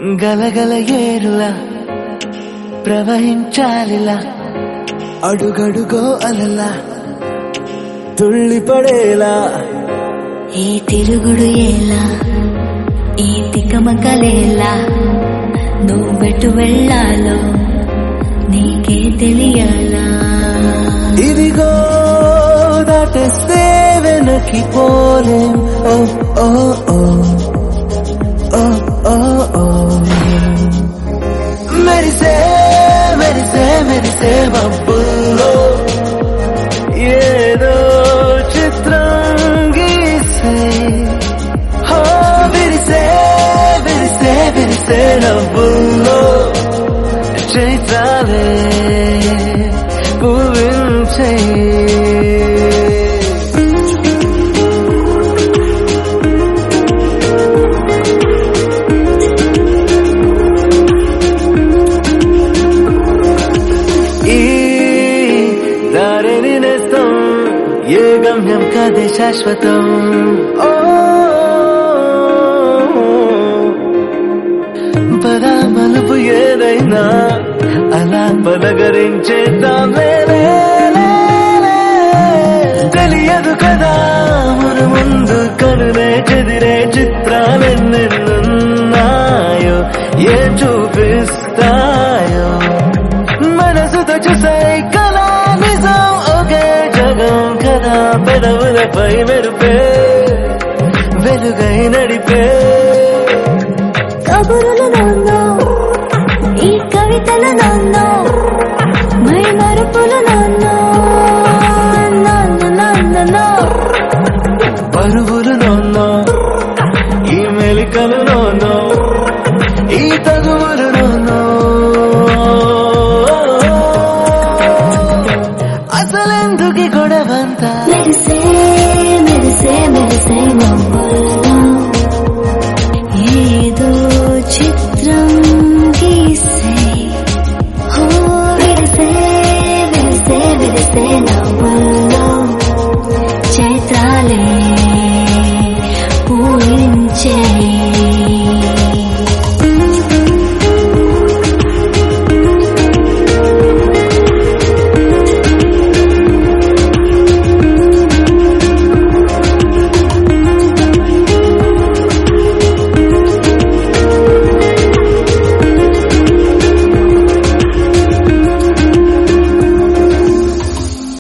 గలగల ఏరులా ప్రవహించాలిలా అడుగడుగో అలలా తుళ్ళిపడేలా ఈ తిరుగుడు ఎలా ఈ తికమకలేలా నువ్వెటు వెళ్ళాలో నీకే తెలియాలా ఇదిగో దాటేస్తే వెనక్కి పోలేం ఓ ఓ ఓ ఓ ఓ ఓ మెరిసే మెరిసే మెరిసే మబ్బుల్లో ఏదో చిత్రం గీసే హో విరిసే విరిసే విరిసే నవ్వుల్లో చైత్రాలే పూవించే ఈ దారిని నేస్తం ఏ గమ్యం కాదే శాశ్వతం ఓ పద మలుపు ఏదైనా అలా పలకరించేద్దాంలే లే, లే, లే. తెలియదు కదా మన ముందు కనులే చెదిరే చిత్రాలెన్నెన్నున్నాయో ఏం చూపిస్తాయో మనసుతో చూసే కళ నిజం ఒకే జగం కదా పెదవులపై మెరుపే వెలుగై నడిపే కబురులు నాన్నో ఈ కవితలు నాన్నో మై మరుపులు నాన్నో నాన్న నాన్నో పరువులు నోన్నో ఈ మెలికలు నోన్నో ఈ తగువులు నోన్నో అసలెందుకి గొడవంతా మెరిసే మెరిసే మెరిసే నవ్వుల్లో ఏదో చిత్రం గీసే హో విరిసే విరిసే విరిసే నవ్వుల్లో